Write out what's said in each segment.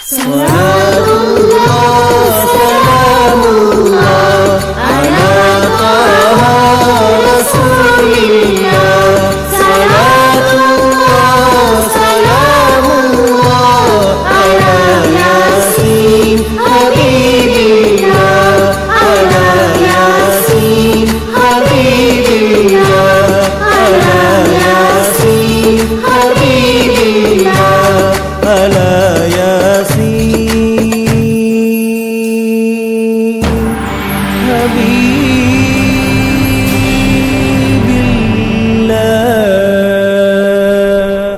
صلاة الله سلام الله على طه رسول الله صلاة الله سلام الله على ياسين حبيب الله على ياسين حبيب الله على ياسين حبيب الله على ياسين حبيب الله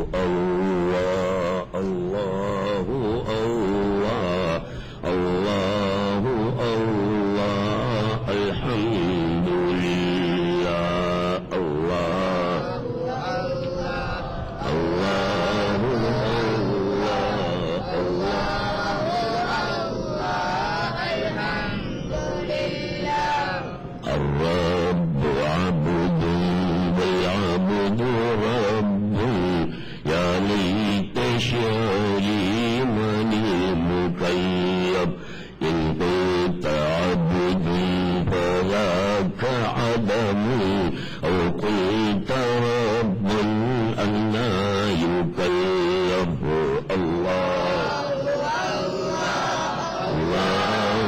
الله الله الله الله الله الحمد لله الله الله الله الرب عبد والعبد رب يا ليت شعري من المكيب إن كنت عبد فذاك عدم أو قلت رب أنا يكيف الله الله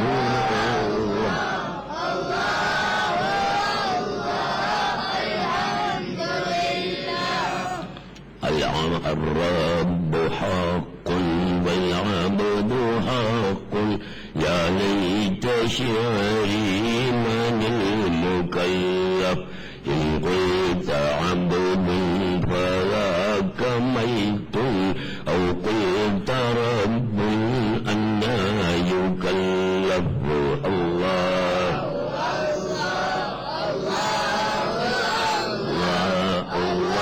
العم الرب حق والعبد حق يا ليت شعري من المكيف إن قلت عبد فذاك ميت أو قلت رب أنا يكلف الله الله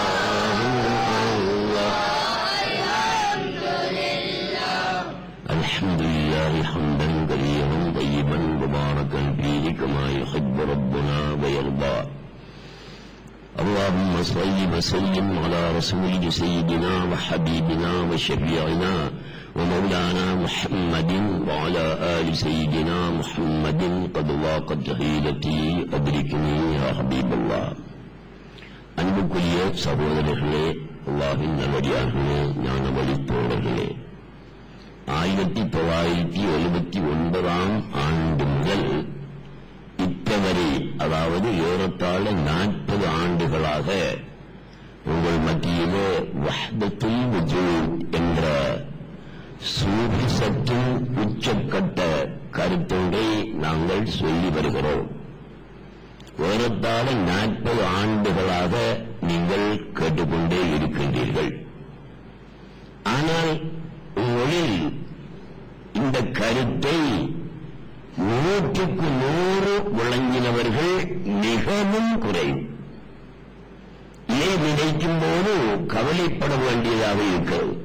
الحمد لله حمدا كثيرا طيبا مباركا فيه كما يحب ربنا ويرضى اللهم صل وسلم على رسولك سيدنا وحبيبنا وشفيعنا ومولانا محمد وعلى آل سيدنا محمد قد ضاقت حيلتي أدركني يا حبيب الله அன்புக்குரிய சகோதரர்களே அல்லாஹின் நல்லடியார்களே ஞான வழித்தோழர்களே ஆயிரத்தி தொள்ளாயிரத்தி எழுபத்தி ஒன்பதாம் ஆண்டு முதல் இத்தவரை அதாவது ஏறத்தாழ நாற்பது ஆண்டுகளாக உங்கள் மத்தியிலே வஹ்தத்துல் வஜூத் என்ற சூபிசத்தின் உச்சக்கட்ட கருத்தொன்றை நாங்கள் சொல்லி வருகிறோம் ஏறத்தாழ நாற்பது ஆண்டுகளாக நீங்கள் கேட்டுக்கொண்டே இருக்கின்றீர்கள் ஆனால் உங்களில் இந்த கருத்தை நூற்றுக்கு நூறு விளங்கினவர்கள் மிகவும் குறைவு இதை நினைக்கும் போது கவலைப்பட வேண்டியதாக இருக்கிறது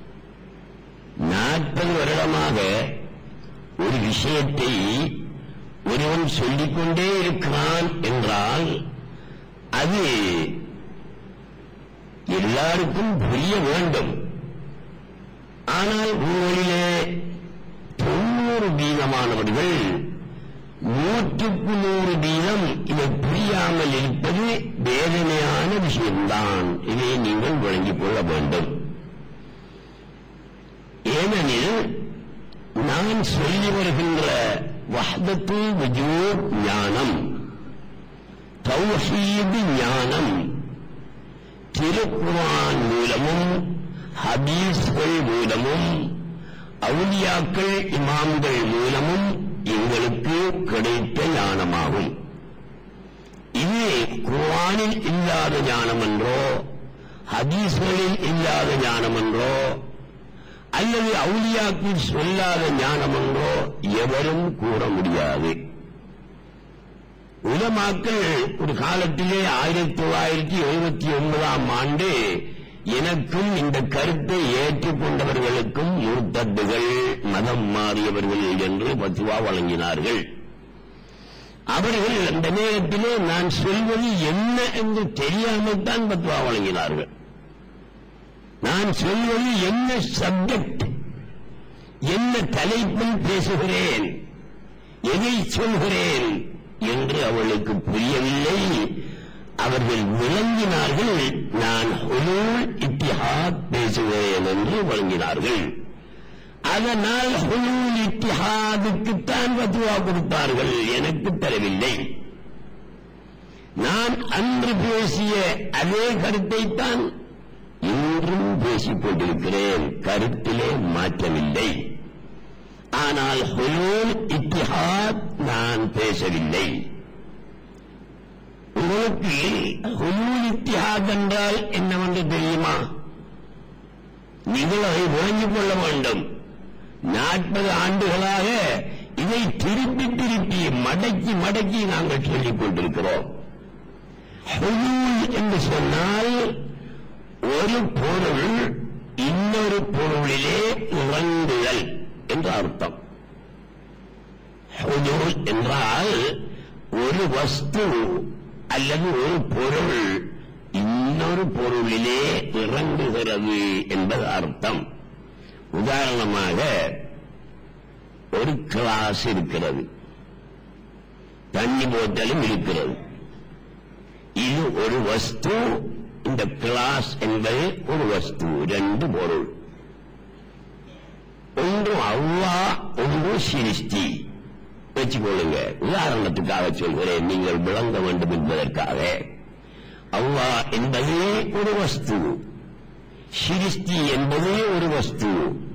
நாற்பது வருடமாக ஒரு விஷயத்தை ஒருவன் சொல்லிக்கொண்டே இருக்கிறான் என்றால் அது எல்லாருக்கும் புரிய வேண்டும் ஆனால் உங்களிலே தொண்ணூறு வீதமானவர்கள் நூற்றுக்கு நூறு வீதம் இதை புரியாமல் இருப்பது வேதனையான விஷயம்தான் இதை நீங்கள் விளங்கிக் கொள்ள வேண்டும் ஏனெனில் நான் சொல்லி வருகின்ற வஹ்தத்து வஜூத் ஞானம் தௌஹீது ஞானம் திருக்குரான் மூலமும் ஹதீஸ்கள் மூலமும் அவுலியாக்கள் இமாம்கள் மூலமும் எங்களுக்கு கிடைத்த ஞானமாகும் இது குர்ஆனில் இல்லாத ஞானம் என்றோ ஹதீஸ்களில் இல்லாத ஞானம் என்றோ அல்லது அவுலியாக்கள் சொல்லாத ஞானம் என்றோ எவரும் கூற முடியாது உலமாக்கள் ஒரு காலத்திலே ஆயிரத்தி தொள்ளாயிரத்தி எழுபத்தி ஒன்பதாம் ஆண்டு எனக்கும் இந்த கருத்தை ஏற்றுக்கொண்டவர்களுக்கும் முர்த்தத்துகள் மதம் மாறியவர்கள் என்று பத்துவா வழங்கினார்கள் அவர்கள் அந்த நேரத்திலே நான் சொல்வது என்ன என்று தெரியாமல் தான் பத்துவா வழங்கினார்கள் நான் சொல்வது என்ன சப்ஜெக்ட் என்ன தலைப்பில் பேசுகிறேன் எதை சொல்கிறேன் என்று அவளுக்கு புரியவில்லை அவர்கள் விளங்கினார்கள் நான் ஹுலூல் இத்திஹாத் பேசுகிறேன் என்று விளங்கினார்கள் அதனால் ஹுலூல் இத்திஹாதுக்குத்தான் பத்துவா கொடுத்தார்கள் எனக்கு தரவில்லை நான் அன்று பேசிய அதே கருத்தைத்தான் இன்றும் பேசிக் கொண்டிருக்கிறேன் கருத்திலே மாற்றமில்லை ஆனால் ஹுலூல் இத்திஹாத் நான் பேசவில்லை உங்களுக்கு ஹுலூல் இத்திஹாத் என்றால் என்னவென்று தெரியுமா நீங்கள் அதை விளங்கிக் கொள்ள வேண்டும் நாற்பது ஆண்டுகளாக இதை திருப்பி திருப்பி மடக்கி மடக்கி நாங்கள் சொல்லிக் கொண்டிருக்கிறோம் ஹுலூல் என்று சொன்னால் ஒரு பொருள் இன்னொரு பொருளிலே இறங்குதல் என்று அர்த்தம் ஹுலூல் என்றால் ஒரு வஸ்து அல்லது ஒரு பொருள் இன்னொரு பொருளிலே இறங்குகிறது என்பது அர்த்தம் உதாரணமாக ஒரு கிளாஸ் இருக்கிறது தண்ணி போத்தலும் இருக்கிறது இது ஒரு வஸ்து இந்த கிளாஸ் என்பது ஒரு வஸ்து ரெண்டு பொருள் ஒன்று அவ்வா ஒன்று சிருஷ்டி வச்சுக்கொள்ளுங்க உதாரணத்துக்காக சொல்கிறேன் நீங்கள் விளங்க வேண்டும் என்பதற்காக அவ்வா என்பது ஒரு வஸ்து சிருஷ்டி என்பது ஒரு வஸ்து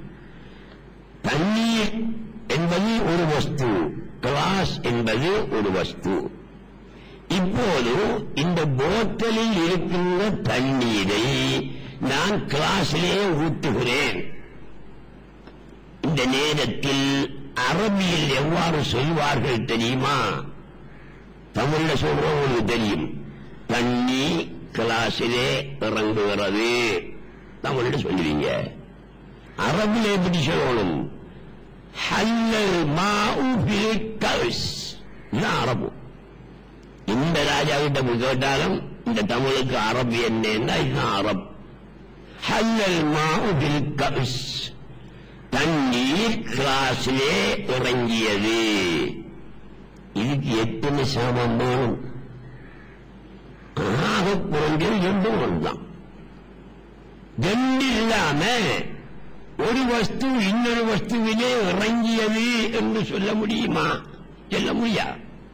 தண்ணீர் என்பது ஒரு வஸ்து கிளாஸ் என்பது ஒரு வஸ்து இப்போது இந்த போத்தலில் இருக்கின்ற தண்ணீரை நான் கிளாஸிலே ஊற்றுகிறேன் இந்த நேரத்தில் அரபியில் எவ்வாறு சொல்வார்கள் தெரியுமா தமிழ்ல சொல்றோம் உங்களுக்கு தெரியும் தண்ணி கிளாஸிலே இறங்குகிறது தமிழ்ல சொல்லுவீங்க அரபில் எப்படி சொல்லணும் ஹல்லல் மாஉ ஃபில் கவ்ஸ் இதுதான் அரபு இந்த ராஜாவிட்ட போய் கேட்டாலும் இந்த தமிழுக்கு அரபு என்னன்னா இதுதான் அரப் ஹல்லல் மாஉ ஃபில் கவ்ஸ் தண்ணீர் கிளாஸிலே இறங்கியது இதுக்கு எத்தனை சாமம் வேணும் ஆக குறைஞ்சது ரெண்டு ஒன்றுதான் ரெண்டு இல்லாம ஒரு வஸ்து இன்னொரு வஸ்துவிலே இறங்கியது என்று சொல்ல முடியுமா சொல்ல முடியா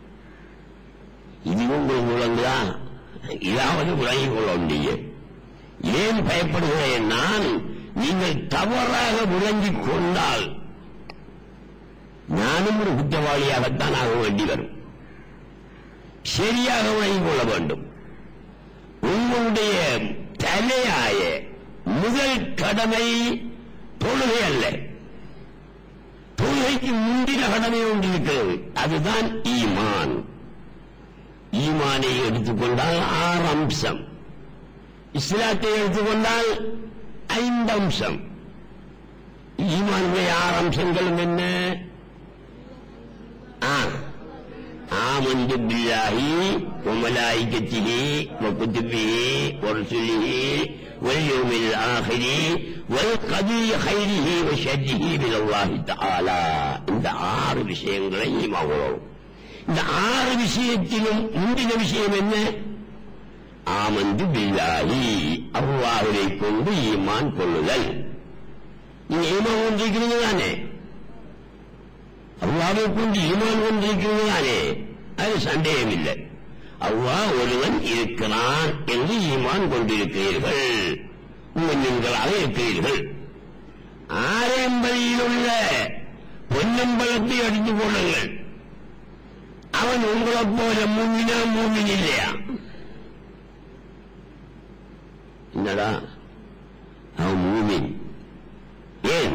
இது உங்களுக்கு விளங்குதா இதாவது விளங்கிக் கொள்ள முடியும் ஏன் பயப்படுகிறேன் நான் நீங்கள் தவறாக விளங்கிக் கொண்டால் நானும் ஒரு குற்றவாளியாகத்தான் ஆக வேண்டி வரும் சரியாக விளங்கிக் கொள்ள வேண்டும் உங்களுடைய தலையாய முதல் கடமை தொழுகை அல்ல தொழுகைக்கு முந்தின கடமை ஒன்று இருக்கிறது அதுதான் ஈமான் ஈமானை எடுத்துக்கொண்டால் ஆறு அம்சம் இஸ்லாத்தை எடுத்துக்கொண்டால் ஐந்து அம்சம் ஈமானுடைய ஆறு அம்சங்களும் என்ன ஆ آمنت بالله وملائكته وكتبه ورسله واليوم الآخر والقدر خيره وشره من الله تعالى இந்த ஆறு விஷயங்களை ஈமாகிறோம் இந்த ஆறு விஷயத்திலும் முந்தின விஷயம் என்ன ஆமந்து பில்லாஹி அல்லாஹுவை கொண்டு ஈமான் கொள்ளுதல் நீங்க ஈமான் கொண்டிருக்கிறீங்க தானே அல்லாவை கொண்டு ஈமான் கொண்டிருக்கிறது தானே அது சந்தேகம் இல்லை அல்லாஹ் ஒருவன் இருக்கிறான் என்று ஈமான் கொண்டிருக்கிறீர்கள் முன்னங்களாக இருக்கிறீர்கள் ஆரம்பரியில் உள்ள பொன்னம்பலத்தை அடித்துக் கொள்ளுங்கள் அவன் உங்களைப் போல மூமினா மூமின் இல்லையா என்னடா அவன் மூமின் ஏன்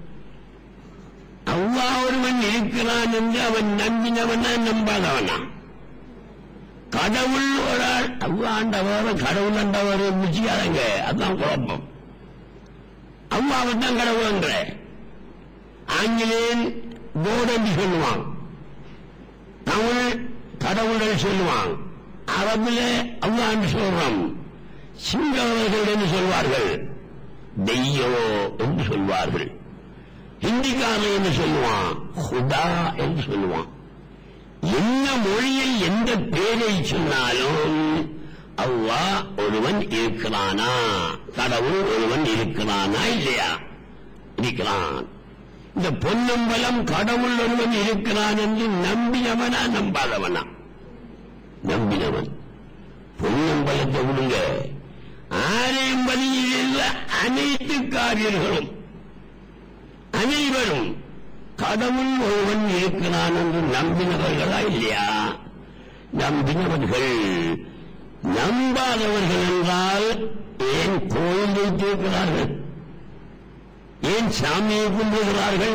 அல்லாஹ் ஒருவன் இருக்கிறான் என்று அவன் நம்பினவனா நம்பாதவனா கடவுள் ஒரு ஆள் அல்லாண்டவர் கடவுள் ஆண்டவர் முடிச்சுக்காதங்க அதான் குழப்பம் அல்லாவை தான் கடவுள் என்ற ஆங்கிலேயன் கோட் என்று சொல்லுவான் தமிழ் கடவுள் சொல்லுவான் அரபுல அல்லாஹ் என்று சொல்றோம் சிங்களவர்கள் என்று சொல்வார்கள் தெய்யோ என்று சொல்வார்கள் ஹிந்திக்காரன் என்ன சொல்லுவான் ஹுதா என்று சொல்லுவான் என்ன மொழியில் எந்த பேரை சொன்னாலும் அவ்வா ஒருவன் இருக்கிறானா கடவுள் ஒருவன் இருக்கிறானா இல்லையா இருக்கிறான் இந்த பொன்னம்பலம் கடவுள் ஒருவன் இருக்கிறான் என்று நம்பினவனா நம்பாதவனா நம்பினவன் பொன்னம்பலத்தை விடுங்க ஆரையம்பதியில் உள்ள அனைத்து காரியர்களும் அனைவரும் கடவுள் ஒருவன் இருக்கிறான் என்று நம்பினவர்களா இல்லையா நம்பினவர்கள் நம்பாதவர்கள் என்றால் ஏன் கோயில் வைத்திருக்கிறார்கள் ஏன் சாமியை கும்பிடுகிறார்கள்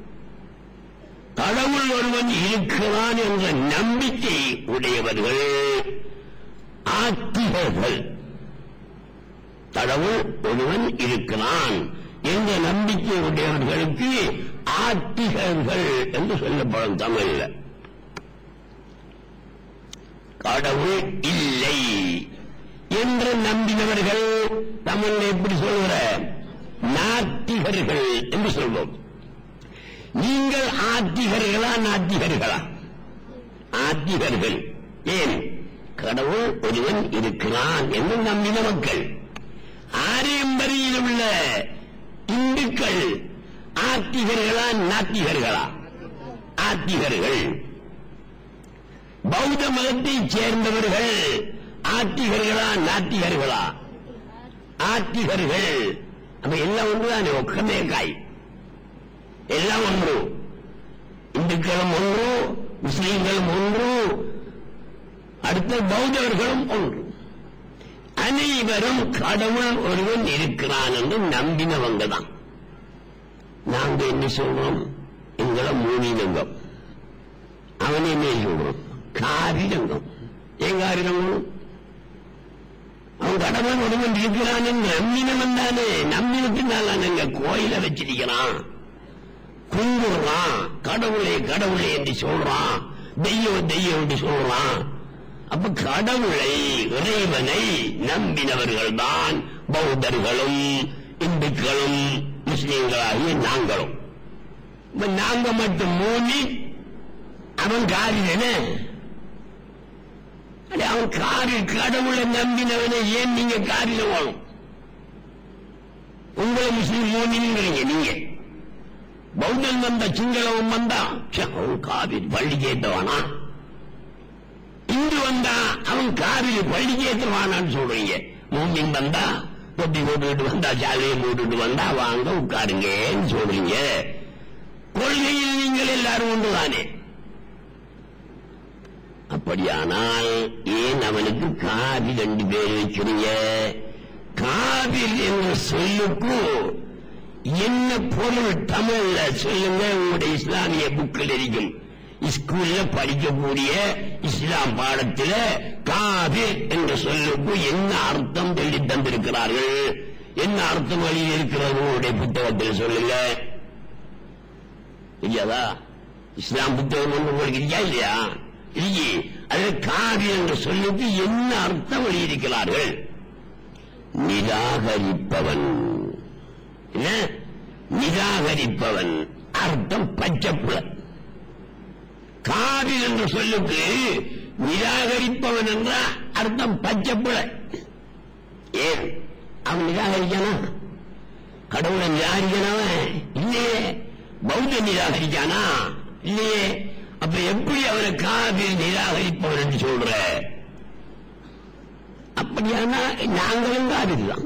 கடவுள் ஒருவன் இருக்கிறான் என்ற நம்பிக்கை உடையவர்கள் ஆத்திகர்கள் கடவுள் ஒருவன் இருக்கிறான் என்ற நம்பிக்கை உடையவர்களுக்கு ஆத்திகர்கள் என்று சொல்லப்படும் தமிழ்ல கடவுள் இல்லை என்று நம்பினவர்கள் தமிழ்ல எப்படி சொல்கிற நாத்திகர்கள் என்று சொல்வோம் நீங்கள் ஆத்திகர்களா நாத்திகர்களா ஆத்திகர்கள் ஏன் கடவுள் ஒருவன் இருக்கிறான் என்று நம்பின மக்கள் ஆரியம்பரியில் உள்ள இந்துக்கள் ஆத்திகர்களா நாத்திகர்களா ஆத்திகர்கள் பௌத்த மதத்தைச் சேர்ந்தவர்கள் ஆத்திகர்களா நாத்திகர்களா ஆத்திகர்கள் அப்ப எல்லாம் ஒன்றுதானே ஒக்கமே காய் எல்லாம் ஒன்று இந்துக்களும் ஒன்று முஸ்லீம்களும் ஒன்று அடுத்த பௌத்தர்களும் ஒன்று அனைவரும் கடவுள் ஒருவன் இருக்கிறான் என்று நம்பினவங்க தான் நாங்க என்ன சொல்றோம் எங்களை மூலிலங்கம் அவன் என்ன சொல்றோம் காரிலங்கம் ஏன் காரிலங்கம் அவன் கடவுள் ஒருவன் இருக்கிறான் நம்பினவன் தானே நம்பினத்தினால நாங்க கோயில வச்சிருக்கிறான் குங்குறான் கடவுளே கடவுளே என்று சொல்றான் தெய்வம் தெய்வம் என்று சொல்றான் அப்ப கடவுளை இறைவனை நம்பினவர்கள் தான் பௌத்தர்களும் இந்துக்களும் முஸ்லீம்களாகிய நாங்களும் இப்ப நாங்க மட்டும் மூணி அவன் காரின அவன் காரி கடவுளை நம்பினவனை ஏன் நீங்க காரில வாழும் உங்களை முஸ்லீம் மூணிங்கிறீங்க நீங்க பௌத்தன் வந்த சிங்களவன் வந்தா ச்சே, அவன் காவிரி பள்ளி கேட்டவானா இந்து வந்தா அவன் காவிரி பள்ளி கேட்டுவானான்னு சொல்றீங்க மூமின் வந்தா தொட்டி போட்டுக்கிட்டு வந்தா ஜாலியை போட்டுட்டு வந்தா வாங்க உட்காருங்கன்னு சொல்றீங்க கொள்கையில் நீங்கள் எல்லாரும் ஒன்றுதானே அப்படியானால் ஏன் அவனுக்கு காவி ரெண்டு பேர் வைக்கிறீங்க காவில் என்ற சொல்லுக்கு என்ன பொருள் தமிழ்ல சொல்லுங்க உங்களுடைய இஸ்லாமிய புக்கில் இருக்கும் ஸ்கூல்ல படிக்கக்கூடிய இஸ்லாம் பாடத்தில் காபிர் என்ற சொல்லுக்கு என்ன அர்த்தம் சொல்லி தந்திருக்கிறார்கள் என்ன அர்த்தம் வழி இருக்கிறது உங்களுடைய புத்தகத்தில் சொல்லுங்க இல்லையாதா இஸ்லாம் புத்தகம் ஒன்று உங்களுக்கு இல்லையா இல்லையா இல்லையே அது காவி என்ற சொல்லுக்கு என்ன அர்த்தம் வெளியிருக்கிறார்கள் நிராகரிப்பவன் என்ன நிராகரிப்பவன் அர்த்தம் பச்சப்புல காவி என்ற சொல்லுக்கு நிராகரிப்பவன் என்ற அர்த்தம் பச்சப்புல ஏன் அவன் நிராகரிக்கானா கடவுளை நிராகரிக்கானவன் இல்லையே பௌத்த நிராகரிக்கானா இல்லையே அப்ப எப்படி அவனை காவிரி நிராகரிப்பவன் என்று சொல்ற அப்படியானா நாங்களும் காவிரிதான்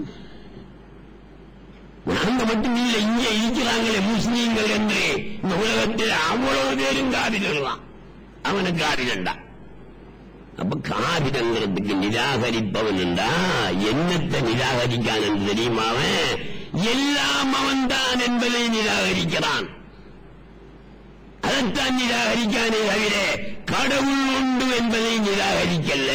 நாங்க மட்டும் இல்ல இங்க இருக்கிறாங்களே முஸ்லீம்கள் என்று இந்த உலகத்தில் அவ்வளவு பேரும் காவிரிகள் தான் அவனுக்கு காவிரண்டா அப்ப காவிரங்கிறதுக்கு நிராகரிப்பவன் என்றா என்னத்தை நிராகரிக்கான் என்று தெரியுமா அவன் எல்லாம் அவன்தான் என்பதை நிராகரிக்கிறான் அதைத்தான் நிராகரிக்கானே தவிர கடவுள் உண்டு என்பதை நிராகரிக்கல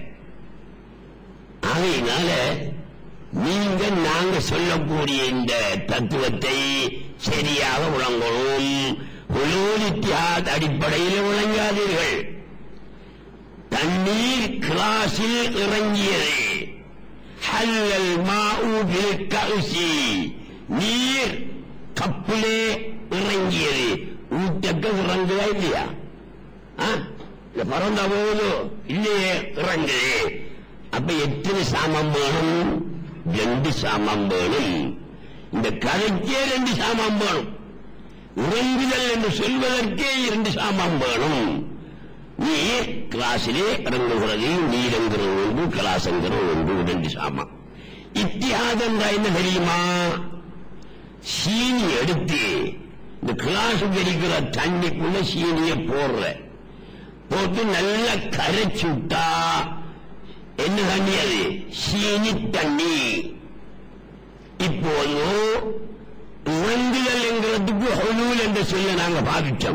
ஆகையினால நீங்க நாங்க சொல்லக்கூடிய இந்த தத்துவத்தை சரியாக விளங்கணும் உலோனித்தியாத் அடிப்படையில் விளங்காதீர்கள் தண்ணீர் கிளாஸில் இறங்கியது ஹல்லல் மாவு பில் கௌசி நீர் கப்பிலே இறங்கியது ஊட்டக்க இறங்குதா இல்லையா ஆ? இந்த பறந்த போது இல்லையே இறங்குது அப்ப எத்தனை சாமம் வேணும் ரெண்டு சாமம் வேணும் இந்த கதைக்கே ரெண்டு சாமம் வேணும் இறங்குதல் என்று சொல்வதற்கே இரண்டு சாமம் வேணும் நீ கிளாஸிலே இறங்குகிறது நீ இறங்குறது ஒன்று கிளாஸ்ங்கிறது ஒன்று ரெண்டு சாமம் இத்தியாதம் என்ன தெரியுமா சீனி எடுத்து இந்த கிளாஸ் கிடைக்கிற தண்ணிக்குள்ள சீனியை போடுற போட்டு நல்லா கரைச்சு விட்டா என்ன தண்ணி அது சீனி தண்ணி இப்போது உறங்குதல் என்கிறதுக்கு ஹொலூல் என்று சொல்ல நாங்க பாவிட்டோம்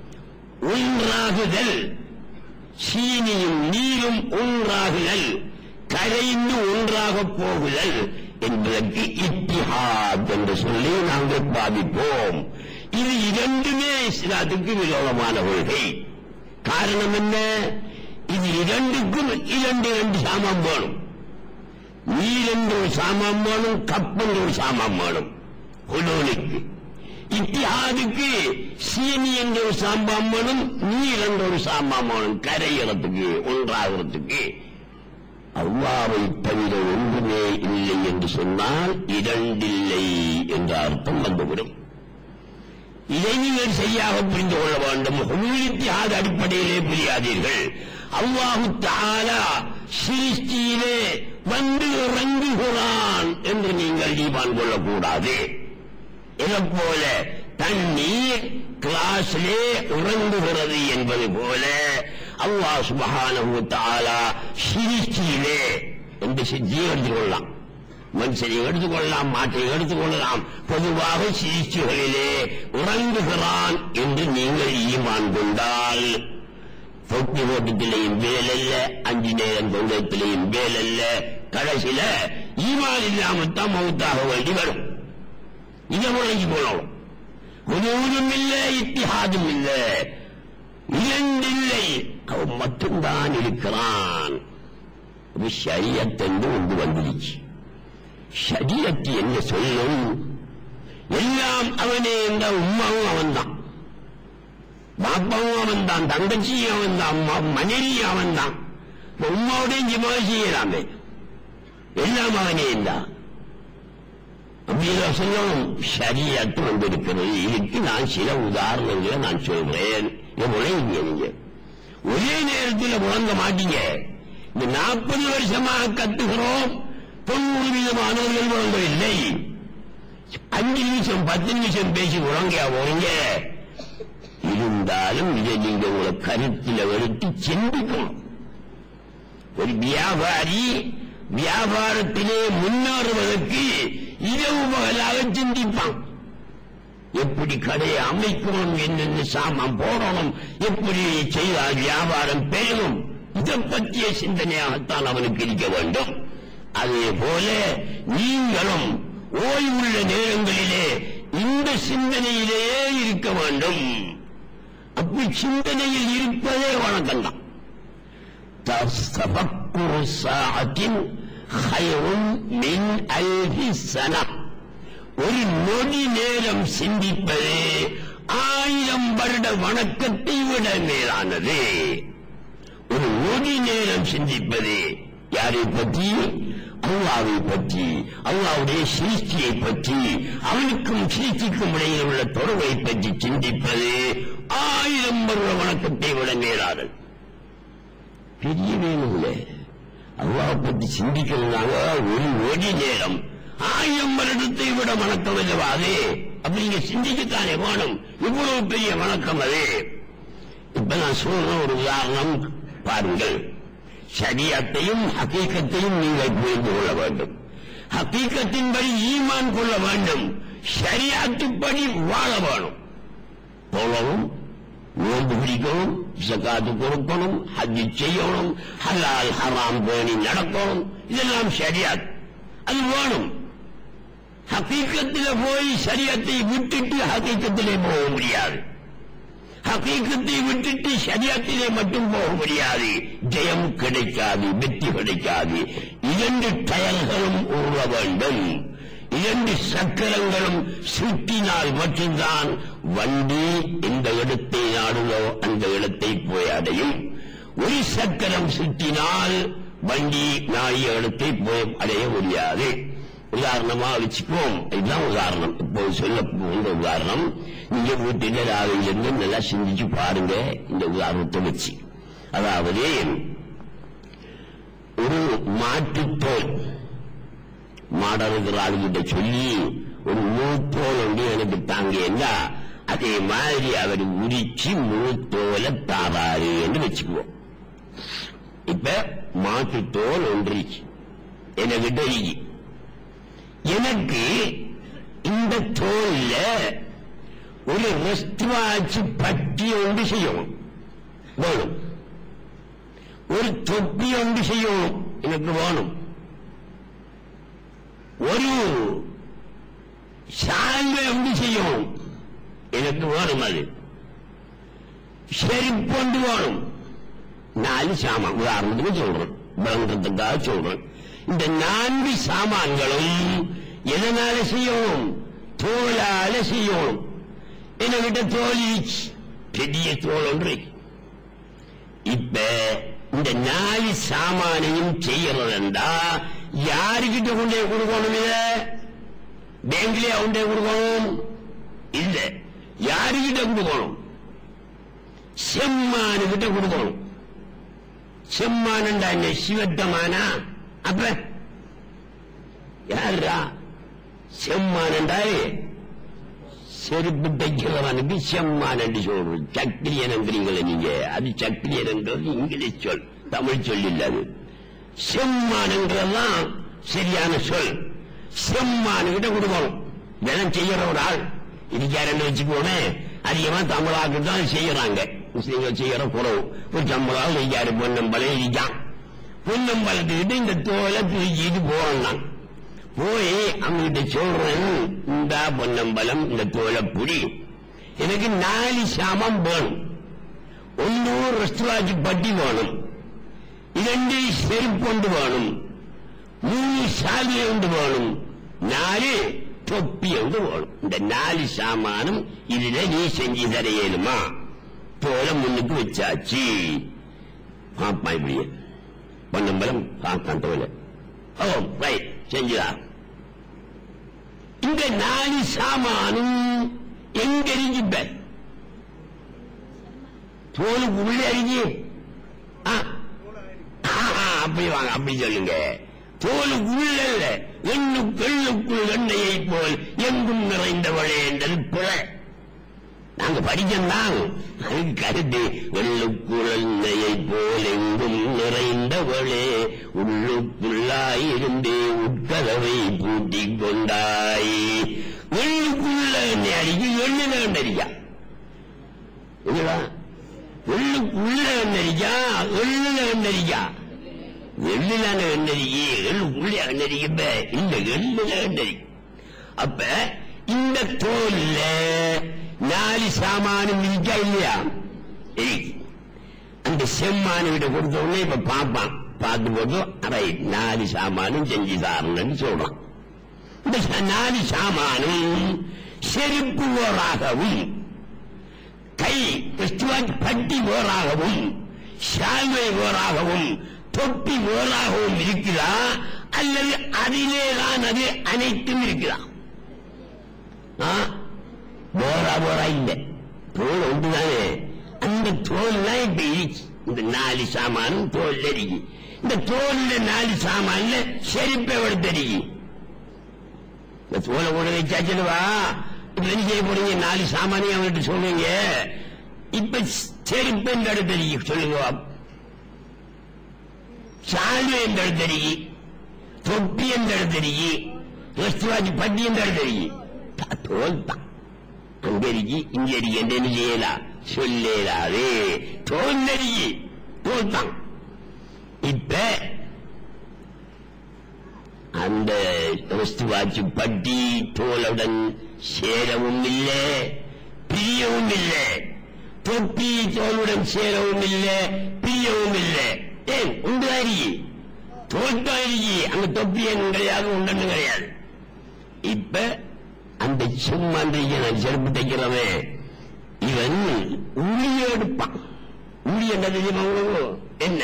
ஒன்றாகுதல் சீனியும் நீரும் ஒன்றாகுதல் கரைந்து ஒன்றாக போகுதல் என்பதற்கு இத்திஹாத் என்று சொல்லி நாங்கள் பாதிப்போம் இது இரண்டுமே இஸ்லாத்துக்கு விரோதமான கொள்கை காரணம் என்ன இது இரண்டுக்கும் இரண்டு இரண்டு சாமம் வேணும் நீர் என்ற ஒரு சாமான் வேணும் கப் என்ற ஒரு சாமான் வேணும் குடோனுக்கு இத்திஹாதுக்கு சீனி என்ற ஒரு சாம்பாம் வேணும் நீர் என்ற ஒரு சாம்பாம் வேணும் கரையிறதுக்கு ஒன்றாகிறதுக்கு அவ்வாவை தவிர ஒன்றுமே இல்லை என்று சொன்னால் இரண்டில்லை என்ற அர்த்தம் வந்துவிடும் இதை நீங்கள் சரியாக புரிந்து கொள்ள வேண்டும் ஹுமூலித்தியாத அடிப்படையிலே புரியாதீர்கள் அல்லாஹு தாலா சிருஷ்டியிலே வந்து இறங்குகிறான் என்று நீங்கள் ஈமான் கொள்ளக்கூடாது இதை போல தண்ணீர் கிளாஸிலே இறங்குகிறது என்பது போல அல்லாஹ் சுபஹானஹு தஆலா சிருஷ்டியிலே என்று சித்தியை எடுத்துக்கொள்ளலாம் மனுஷனை எடுத்துக்கொள்ளலாம் மாட்டை எடுத்துக்கொள்ளலாம் பொதுவாக சிருஷ்டிகளிலே இறங்குகிறான் என்று நீங்கள் ஈமான் கொண்டால் தொட்டி ஓட்டத்திலேயும் வேலல்ல அஞ்சு நேரம் தொண்டத்திலேயும் வேலல்ல கடைசியில ஈமான் இல்லாமல் தான் மௌத்தாக வேண்டி வரும் இதை முழங்கி போனோம் ஒருவரும் இல்லை இத்திஹாதும் இல்லை இரண்டில்லை அவன் மட்டும்தான் இருக்கிறான் ஒரு ஷரியத்தென்று ஒன்று வந்துடுச்சு ஷரியத்து என்ன சொல்லும் எல்லாம் அவனே என்ற உம்மாவும் அவன்தான் பாப்பாவும் அவன்தான் தங்கச்சியும் அவன்தான் மனைவியும் அவன்தான் உம்மாவுடையும் ஜிமா செய்யலாமே எல்லாம் அவனே தான் அப்படின்னு சொல்லணும் ஷரியத்து வந்திருக்கிறது இதுக்கு நான் சில உதாரணங்களை நான் சொல்றேன் முளைங்க நீங்க ஒரே நேரத்தில் முழங்க மாட்டீங்க இந்த நாற்பது வருஷமாக கத்துகிறோம் தொண்ணூறு வீதமானவர்கள் முழங்கவில்லை அஞ்சு நிமிஷம் பத்து நிமிஷம் பேசி முழங்க போறீங்க இருந்தாலும் இதை நீங்க உங்களை கருத்தில் எடுத்து சிந்திக்கணும் ஒரு வியாபாரி வியாபாரத்திலே முன்னேறுவதற்கு இரவு பகலாக சிந்திப்பான் எப்படி கடையை அமைக்கணும் என்னென்ன சாமான் போடணும் எப்படி செய்தால் வியாபாரம் பெருகும் இதை பற்றிய சிந்தனையாகத்தான் அவனுக்கு இருக்க வேண்டும் அதே போல நீங்களும் ஓய்வுள்ள நேரங்களிலே இந்த சிந்தனையிலேயே இருக்க வேண்டும் அப்படி சிந்தனையில் இருப்பதே வணக்கம்தான் تفكر ساعة خير من ألف سنة ஒரு நொடி நேரம் சிந்திப்பது ஆயிரம் வருட வணக்கத்தை விட மேலானது ஒரு நொடி நேரம் சிந்திப்பது யாரை பற்றி அல்லாவை பற்றி அல்லாவுடைய சிருஷ்டியை பற்றி அவனுக்கும் சிருஷ்டிக்கும் இடையில் உள்ள தொடர்பை பற்றி சிந்திப்பது ஆயிரம் வருட வணக்கத்தை விட மேலானது பெரிய வேணுங்களே அல்லாவை பற்றி சிந்திக்கிறதுனால ஒரு ஒடி நேரம் ஆயிரம் வருடத்தை விட வணக்கம் அல்லவா அது அப்படி நீங்க சிந்திக்கத்தானே வேணும் இவ்வளவு பெரிய வணக்கம் அது இப்ப நான் சொல்ற ஒரு உதாரணம் பாருங்கள் சரியத்தையும் ஹக்கீக்கத்தையும் நீங்கள் புரிந்து கொள்ள வேண்டும் ஹக்கீக்கத்தின்படி ஈமான் கொள்ள வேண்டும் ஷரியாத்துப்படி வாழ வேணும் தொழவும் நோன்பு பிடிக்கணும் ஜக்காத்து கொடுக்கணும் ஹஜ்ஜி செய்யணும் ஹலால் ஹராம் பேணி நடக்கணும் இதெல்லாம் ஷரியாத் அது வேணும் ஹக்கீக்கத்தில் போய் ஷரியத்தை விட்டுட்டு ஹக்கீக்கத்திலே போக முடியாது ஹக்கீக்கத்தை விட்டுட்டு ஷரியத்திலே மட்டும் போக முடியாது ஜெயம் கிடைக்காது வெற்றி கிடைக்காது இரண்டு டயல்களும் உருவ வேண்டும் இரண்டு சக்கரங்களும் சுற்றினால் மட்டும்தான் வண்டி எந்த இடத்தை நாடுதோ அந்த இடத்தை போய் அடையும் ஒரு சக்கரம் சுற்றினால் வண்டி நாடிய இடத்தை போய் அடைய முடியாது உதாரணமா வச்சுக்குவோம் இதுதான் உதாரணம் இப்போ சொல்ல போகிற உதாரணம் நீங்க வீட்டில ராவிலிருந்து நல்லா சிந்திச்சு பாருங்க இந்த உதாரணத்தை வச்சு அதாவது ஒரு மாட்டுத்தோல் மாடறுகிற ஆளுகிட்ட சொல்லி ஒரு முழுத்தோல் ஒன்று எனக்கு தாங்க என்றா அதே மாதிரி அவர் உரிச்சு முழுத்தோலை தாராரு என்று வச்சுக்குவோம் இப்ப மாட்டுத்தோல் ஒன்றிச்சு என்கிட்ட இருக்கு எனக்கு இந்த தோல்ல ஒரு ரெஸ்ட் வாட்ச் பட்டி ஒன்று செய்யணும் வேணும் ஒரு தொப்பி ஒன்று செய்யணும் எனக்கு வேணும் ஒரு சால்வை ஒன்று செய்யணும் எனக்கு வேணும் அது செருப்பு ஒன்று வேணும் நாலு சாமான் உதாரணத்துக்கு சொல்றேன் விளங்குறதுக்காக சொல்றேன் இந்த நான்கு சாமான்களும் எதனால செய்யணும் தோலால செய்யணும் என்கிட்ட தோல் இருந்துச்சு. பெரிய தோல் ஒன்று இப்ப இந்த நாலு சாமானையும் செய்யறதா யாருக்கிட்ட கொண்டே கொடுக்கணும் இத பேங்க்லயே கொண்டே கொடுக்கணும் இல்ல யாருக்கிட்ட கொடுக்கணும் செம்மானுகிட்ட கொடுக்கணும் செம்மானண்டா என்ன சிவத்தமானா அப்ப யாருடா செம்மானண்டாய் செருப்பு தைக்கிறவனுக்கு செம்மான் என்று சொல்றது சக்கிரியனங்கிறீங்களே நீங்க அது சக்கிரியன்ன்றது இங்கிலீஷ் சொல் தமிழ் சொல் இல்ல அது செம்மானுங்கிறதுதான் சரியான சொல் செம்மானுகிட்ட கொடுக்கணும் இதெல்லாம் செய்யற ஒரு ஆள் இருக்காருன்னு வச்சுக்கோமே அதிகமா தமிழாக்கு தான் செய்யறாங்க முஸ்லீம்கள் செய்யற குறவு ஒரு சம்பளம் இருக்காரு பொன்னம்பலம் இருக்கான் பொன்னம்பலத்துக்கிட்ட இந்த தோலை தூக்கிட்டு போறான் போய் அவங்ககிட்ட சொல்றேன் இந்த பொன்னம்பலம் இந்த தோலை புடி எனக்கு நாலு சாமம் வேணும் ஒன்று ரெஸ்டாரண்ட் பட்டி வேணும் இரண்டு செருப்பு ஒன்று வேணும் மூணு சாதி ஒன்று வேணும் நாலு தொப்பி ஒன்று வேணும் இந்த நாலு சாமானும் இதுல நீ செஞ்சு தர இயலுமா தோலை முன்னுக்கு வச்சாச்சு பாப்பா இப்படியே பொன்னம்பலம் பார்த்தான் தோலை ஓ ரைட் செஞ்சுதா இந்த நாலு சாமானும் எங்க எரிஞ்சுப்ப தோலுக்கு உள்ள எரிஞ்சு ஆ ஆஹா, அப்படி வாங்க அப்படி சொல்லுங்க தோலுக்கு உள்ள எண்ணு பெண்ணுக்குள் எண்ணெயை போல் எங்கும் நிறைந்தவளே என்றது பிழை நாங்க படிக்கந்தான் அதுக்கு கருத்து வெள்ளுக்குள் எண்ணெயை போல் எங்கும் நிறைந்தவளே உள்ளுக்குள்ளாயிருந்து உட்கதவை பூட்டிக் கொண்டாய் வெள்ளுக்குள்ள எண்ணெய் அடிக்கு எண்ணில எண்ணரிக்கா இல்லையா வெள்ளுக்குள்ள எண்ணரிக்கா எள்ளுல எண்ணரிக்கா எள்ளுலான எண்ணரிக்கி எள்ளுக்குள்ள எண்ணரிக்கப்ப இந்த எள்ளுல எண்ணரி அப்ப இந்த தோல்ல நாலு சாமானும் இருக்கா இல்லையா இருக்கு அந்த செம்மானு விட கொடுத்த உடனே இப்ப பாப்பான் பார்த்து போட்டு அரை நாலு சாமானும் செஞ்சு தாரணும்னு சொல்றான் இந்த ச- நாலு சாமானும் செருப்பு ஓராகவும் கை கிறிஸ்துவன் பட்டி ஓராகவும் சால்வை ஓராகவும் தொப்பி ஓராகவும் இருக்குதா அல்லது அதிலே தான் அது அனைத்தும் இருக்குதா ஆ? போரா போரா இல்ல தோல் ஒன்றுதானே அந்த தோல் தான் இப்ப இருக்கு இந்த நாலு சாமானும் தோல்ல இருக்கு இந்த தோல்ல நாலு சாமான்ல செருப்பை எடுத்தடிக்கு இந்த தோலை கூட வச்சாச்சுடுவா இப்ப என்ன செய்ய போறீங்க நாலு சாமானையும் அவன்கிட்ட சொல்லுங்க இப்ப செருப்பு எந்த இடத்தடிக்கு சொல்லுங்க சால்வை எந்த இடத்தடிக்கு தொப்பி எந்த இடத்தடிக்கு ரெஸ்டாரண்ட் பட்டி எந்த இடத்தடிக்கு தோல் தான் அங்க இருக்கு இங்க இருக்கு என்ன செய்யலாம் சொல்லலாது தோல் இருக்கு தோல் தான் இப்ப அந்த வாட்சி பட்டி தோலுடன் சேரவும் இல்லை பிரியவும் இல்லை தொப்பி தோலுடன் சேரவும் இல்லை பிரியவும் இல்லை ஏன் உண்டு அருகி தோட்டம் அருகி அங்க தொப்பி எங்க கிடையாது உண்டு கிடையாது இப்ப அந்த சும்மாந்திரிக்க செருப்பு தைக்கிறவன் இவன் உளிய எடுப்பான் உளி என்ன தெரியுமா உங்களுக்கு என்ன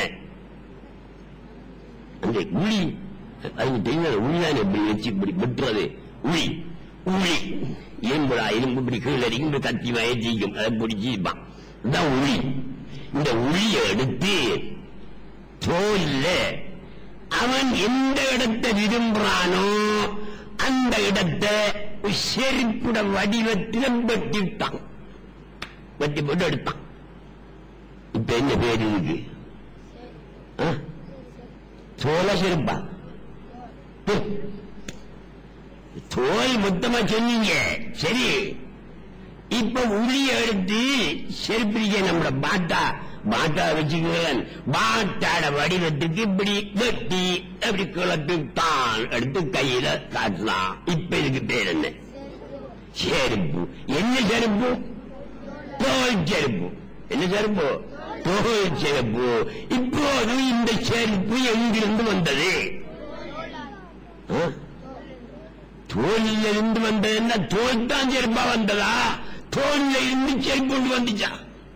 அந்த உளி அது தெரியுமா உளிதான் எப்படி வச்சு இப்படி விட்டுறது உளி உளி இரும்புடா இரும்பு இப்படி கீழே இறங்கி இப்படி கத்தி வயற்றிக்கும் அதை பிடிச்சி இருப்பான் இதுதான் உளி இந்த உளியை எடுத்து தோல்ல அவன் எந்த இடத்தை விரும்புறானோ அந்த இடத்தை ஒரு செருப்புட வடிவத்தில் வெட்டிவிட்டான் வெட்டி போட்டு எடுத்தான் இப்ப என்ன பேர் இருக்கு ஆ? தோல செருப்பா ஹம். தோல் மொத்தமா சொன்னீங்க சரி இப்ப உளிய எடுத்து செருப்பிடிக்க நம்மள பாட்டா பாட்டா வச்சுக்கிறேன் பாட்டாட வடிவத்துக்கு இப்படி வெட்டி அப்படி கிளப்பிட்டான் எடுத்து கையில காட்டலாம் இப்ப இதுக்கு பேர் என்ன செருப்பு என்ன செருப்பு தோல் செருப்பு என்ன செருப்பு தோல் செருப்பு இப்போது இந்த செருப்பு எங்கிருந்து வந்தது ஆ? தோலில் இருந்து வந்ததுன்னா தோல் தான் செருப்பா வந்ததா தோல்ல இருந்து செருப்பு கொண்டு வந்துச்சா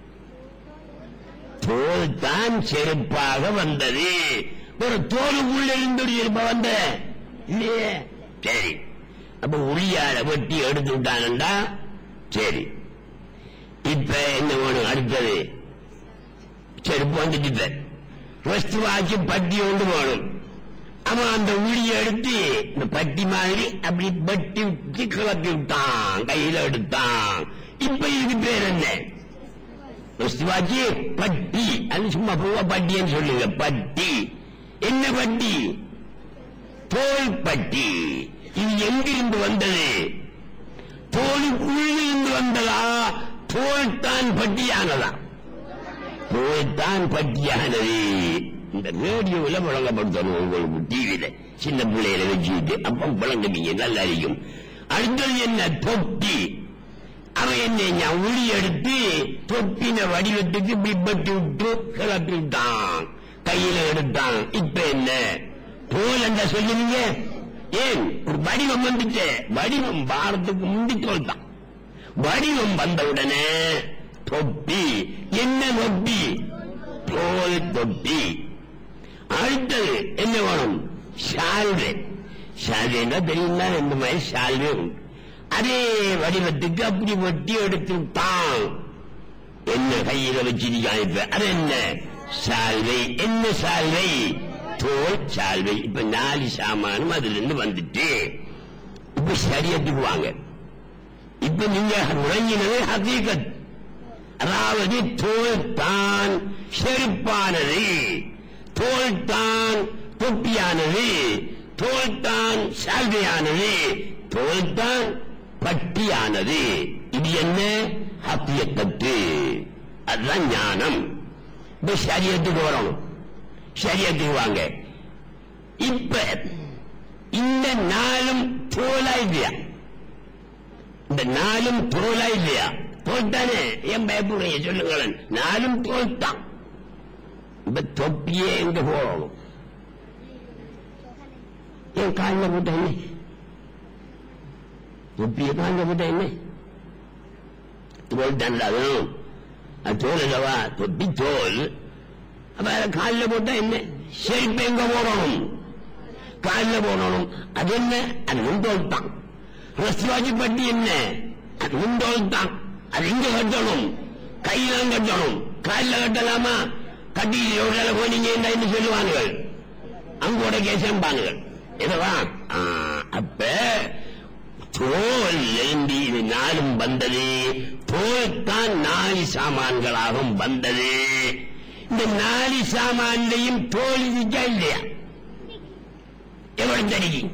தோல் தான் செருப்பாக வந்தது ஒரு தோலுக்குள்ள இருந்து ஒரு செருப்பா வந்த இல்லையே சரி அப்ப உளியால வெட்டி எடுத்து விட்டானண்டா சரி இப்ப என்ன வேணும் அடுத்தது செருப்பு வந்துட்டு இப்ப ஃபர்ஸ்ட் வாட்சி பட்டி ஒன்று வேணும் அவன் அந்த உளியை எடுத்து இந்த பட்டி மாதிரி அப்படி பட்டி விட்டு கிளப்பி விட்டான் கையில எடுத்தான் இப்ப இதுக்கு பேர் என்ன ஃபர்ஸ்ட் வாட்சி பட்டி அது சும்மா பூவா பட்டின்னு சொல்லுங்க பட்டி என்ன பட்டி தோல் பட்டி இது எங்கிருந்து வந்தது தோலுக்குள்ளிருந்து வந்ததா தோல் தான் பட்டியானதா தோல் தான் பட்டியானது இந்த ரேடியோல வழங்கப்படுத்தணும் உங்களுக்கு டிவியில சின்ன பிள்ளையில வச்சுக்கிட்டு அப்ப வழங்குவீங்க நல்லா இருக்கும் அடுத்தது என்ன தொப்பி அவன் என்ன உளி எடுத்து தொப்பின வடிவத்துக்கு இப்படி பட்டு விட்டு கிளப்பி விட்டான் கையில எடுத்தான் இப்ப என்ன தோல் என்ன சொல்லுவீங்க ஏன் ஒரு வடிவம் வந்துச்சு வடிவம் வாரத்துக்கு முந்தி தோல் தான் வடிவம் வந்தவுடனே தொப்பி என்ன தொப்பி தோல் தொப்பி அடுத்தது என்ன வேணும் ஷால்வே ஷால்வேன்னா தெரியுமா இந்த மாதிரி ஷால்வே உண்டு அதே வடிவத்துக்கு அப்படி வெட்டி எடுத்து தான் என்ன கையில வச்சிருக்கான் இப்ப அது என்ன சால்வை என்ன சால்வை தோல் சால்வை இப்ப நாலு சாமானும் அதுல இருந்து வந்துட்டு இப்ப சரியத்துக்கு வாங்க இப்ப நீங்க நுழைஞ்சினது ஹகீகத் அதாவது தோல் தான் செருப்பானது தோல் தான் தொப்பியானது தோல் தான் சால்வையானது தோல் தான் பட்டியானது இது என்ன ஹத்தியக்கத்து அதுதான் ஞானம் இப்ப சரியத்துக்கு வரணும் சரியத்துக்கு வாங்க இப்ப இந்த நாளும் தோலா இல்லையா இந்த நாளும் தோலா இல்லையா தோல் தானே ஏன் பயப்படுறீங்க சொல்லுங்களேன் நாளும் தோல் தான் இப்ப தொப்பியே எங்க போகணும் என் காலில் போட்ட என்ன தொப்பியை காலில் போட்ட என்ன தோல் தான் அதுவும் அது தோல் அல்லவா தொப்பி தோல் அப்ப அதை காலில் போட்டா என்ன செருப்பு எங்க போடணும் காலில் போடணும் அது என்ன அதுவும் தோல் தான் ரஸ்வாஜி பட்டி என்ன அதுவும் தோல் தான் அது எங்க கட்டணும் கையில கட்டணும் காலில் கட்டலாமா கட்டி எவ்வளவு போனீங்க என்ன சொல்லுவானுகள் அங்கோட கேசம்பானுகள் இதுவா ஆ, அப்ப தோல் எழுந்தி இது நாளும் வந்தது தோல் தான் நாலி சாமான்களாகவும் வந்தது இந்த நாலி சாமான்லையும் தோல் இருக்கா இல்லையா எவ்வளவு தெரியும்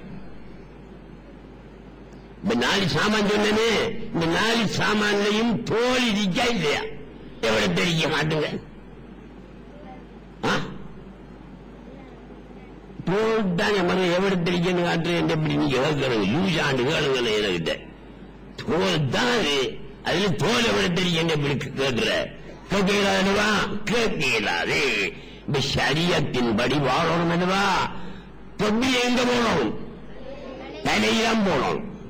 இந்த நாலு சாமான் சொன்னனே இந்த நாலு சாமான்லையும் தோல் இருக்கா இல்லையா எவ்வளவு தெரிய மாட்டுங்க ஆ? தோல் தான் நம்ம எவ்வளவு தெரியுன்னு காட்டுறேன் எப்படி நீங்க கேட்கறது யூஸ் ஆண்டு கேளுங்க என்கிட்ட தோல் தான் அது அதுல தோல் எவ்வளவு தெரியும் எப்படி கேட்கிற கேட்கலாதுவா கேட்கலாது இப்ப சரியத்தின்படி வாழணும் என்னவா தொப்பி எங்க போகணும் தலையிலாம் போகணும்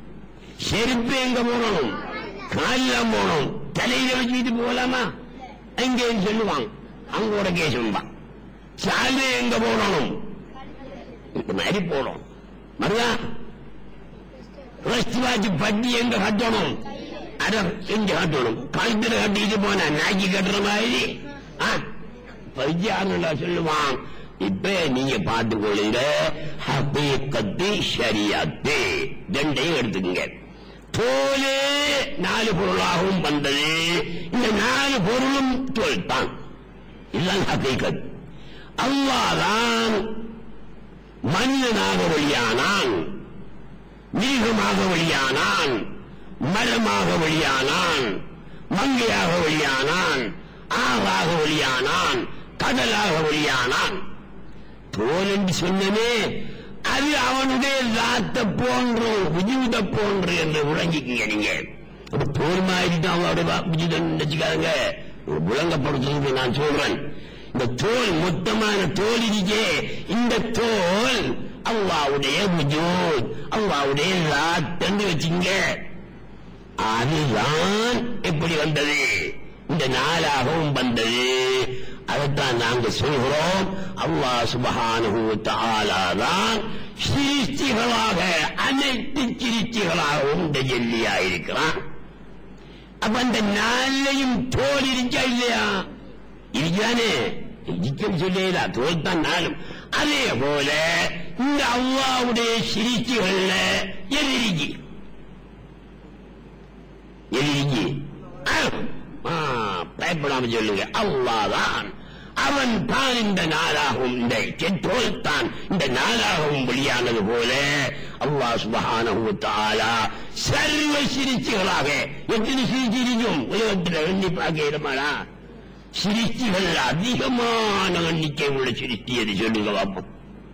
செருப்பு எங்க போடணும் காலில் போகணும் தலையில வச்சுட்டு போகலாமா அங்கேயும் சொல்லுவாங்க அங்கோட கேசம்பா சாலை எங்க போடணும் இந்த மாதிரி போடும் மருதா ரெஸ்ட் வாட்ச் பட்டி எங்க கட்டணும் அத எங்க கட்டணும் கழுத்துல கட்டிட்டு போன நாக்கி கட்டுற மாதிரி பைத்தியாருடா சொல்லுவான் இப்ப நீங்க பார்த்து கொள்ளுங்க ஹபீக்கத்து ஷரியாத்து ரெண்டையும் எடுத்துக்கங்க தோலே நாலு பொருளாகவும் வந்தது இந்த நாலு பொருளும் தோல் தான் இதுதான் ஹபீக்கத் அல்லாதான் மனிதனாக வெளியானான் மிருகமாக வெளியானான் மரமாக வெளியானான் மங்கையாக வெளியானான் ஆறாக வெளியானான் கடலாக வெளியானான் தோல் என்று சொன்னனே அது அவனுடைய தாத்த போன்று விஜுத போன்று என்று விளங்கிக்கீங்க நீங்க அப்ப தோல் மாதிரி தான் அவனுடைய விஜுதன் நினைச்சுக்காதுங்க விளங்கப்படுத்துறது நான் சொல்றேன் இந்த தோல் மொத்தமான தோல் இருக்கே இந்த தோல் அல்லாவுடைய விஜூத் அல்லாவுடைய லாத் என்று வச்சுங்க அதுதான் எப்படி வந்தது இந்த நாளாகவும் வந்தது அதைத்தான் நாங்க சொல்கிறோம் அல்லாஹ் சுபஹானஹு தஆலா தான் சிருஷ்டிகளாக அனைத்து சிருஷ்டிகளாகவும் இந்த ஜெல்லியா இருக்கிறான் அப்ப அந்த நாளையும் தோல் இருக்கா இல்லையா இருக்கானே இடிக்கும் சொல்லியதா தோல் தான் நாளும் அதே போல இந்த அல்லாவுடைய சிரிச்சுகள்ல எதிரிக்கு எதிரிக்கு பயப்படாம சொல்லுங்க அல்லாதான் அவன் தான் இந்த நாளாகவும் இந்த செத்தோல் தான் இந்த நாளாகவும் வெளியானது போல அல்லாஹ் சுபஹானஹு தஆலா சர்வ சிரிச்சுகளாக எத்தனை சிரிச்சு இருக்கும் உலகத்தில் எண்ணி பார்க்க இடமாடா சிருஷ்டிகள் அதிகமான எண்ணிக்கை உள்ள சிருஷ்டி அது சொல்லுங்க பார்ப்போம்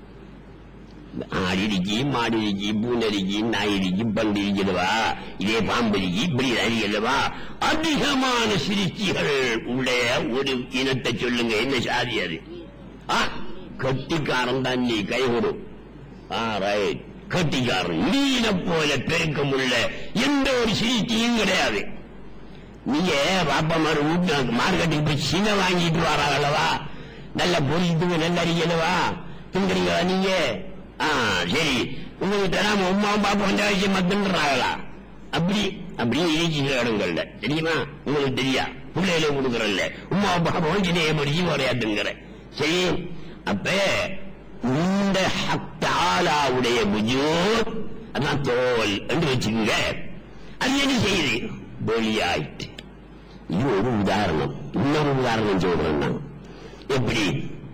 ஆடிரிக்கி மாடிரிக்கி பூனரிக்கி நாயிரிக்கி பண்டு இருக்கிறவா இதே பாம்பரிக்கி இப்படி அறியல்லவா அதிகமான சிருஷ்டிகள் உள்ள ஒரு இனத்தை சொல்லுங்க என்ன சாதி அது ஆ, கட்டிக்காரன் தான் நீ கைகொடு ஆ ரைட் கட்டிக்காரன் மீனை போல பெருக்கம் உள்ள எந்த ஒரு சிருஷ்டியும் கிடையாது நீங்க பாப்பா மாதிரி வீட்டு மார்க்கெட்டுக்கு போய் சின்ன வாங்கிட்டு வராங்களவா நல்ல பொரித்துக்கு நல்ல அறியலவா திங்குறீங்களா நீங்க ஆ சரி உங்களுக்கு தராம உமாவும் பாப்பா கொஞ்சம் வயசு மத்துன்றாங்களா அப்படி அப்படி இறைச்சிக்கிற இடங்கள்ல தெரியுமா உங்களுக்கு தெரியா பிள்ளைகளை கொடுக்குறல்ல உமா பாப்பா கொஞ்சம் படிச்சு வரையாட்டுங்கிற சரி அப்ப இந்த ஹக்தாலாவுடைய புஜூர் அதான் தோல் என்று வச்சுக்கோங்க அது என்ன செய்யுது வெளியாயிட்டு இது ஒரு உதாரணம் இன்னொரு உதாரணம் சொல்றேன் நான் எப்படி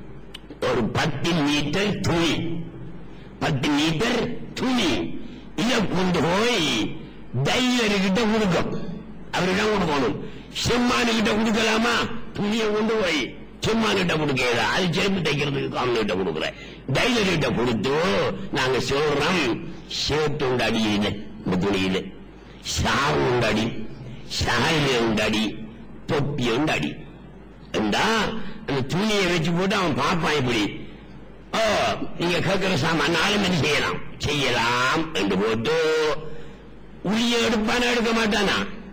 ஒரு பத்து மீட்டர் துணி பத்து மீட்டர் துணி இதை கொண்டு போய் டைலர்கிட்ட கொடுக்கும் அவரிடம் கொடுக்கணும் செம்மானுகிட்ட கொடுக்கலாமா துணியை கொண்டு போய் செம்மானுகிட்ட கொடுக்கல அது செருப்பு தைக்கிறதுக்கு அவங்ககிட்ட கொடுக்குறேன் டைலர்கிட்ட கொடுத்து நாங்க சொல்றோம் ஷர்ட் உண்டு அடி இல்லை இந்த துணியில ஷால் உண்டு அடி ஷாலில உண்டு அடி தொப்பி உண்டு அடி என்றா அந்த துணியை வச்சு போட்டு அவன் பார்ப்பான் இப்படி ஓ நீங்க கேட்கிற சாமான் நாளும் என்ன செய்யலாம் செய்யலாம் என்று போட்டு உளிய எடுப்பானா எடுக்க மாட்டானா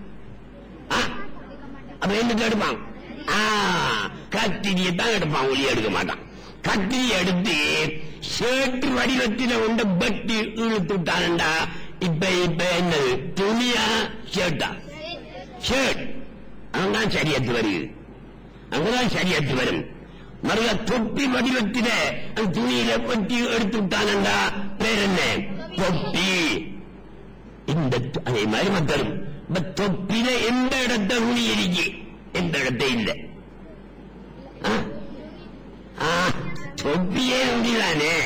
ஆ? அப்ப என்னத்தை எடுப்பான் ஆ, கத்திரியை தான் எடுப்பான் ஒளி எடுக்க மாட்டான் கத்திரி எடுத்து ஷர்ட் வடிவத்தில உண்ட பட்டி இழுத்து விட்டான்டா இப்ப இப்ப என்னது துணியா ஷர்ட்டா ஷர்ட் அங்கதான் சரியத்து வருது அங்கதான் சரியத்து வரும் மறுக தொப்பி வடிவத்தில அந்த துணியில பட்டி எடுத்து விட்டானண்டா பேர் என்ன தொப்பி இந்த து- அதே மாதிரி மக்களும் இப்ப தொப்பில எந்த இடத்த துணி இருக்கு எந்த இடத்த இல்ல ஆ? ஆ, தொப்பியே முடியலானே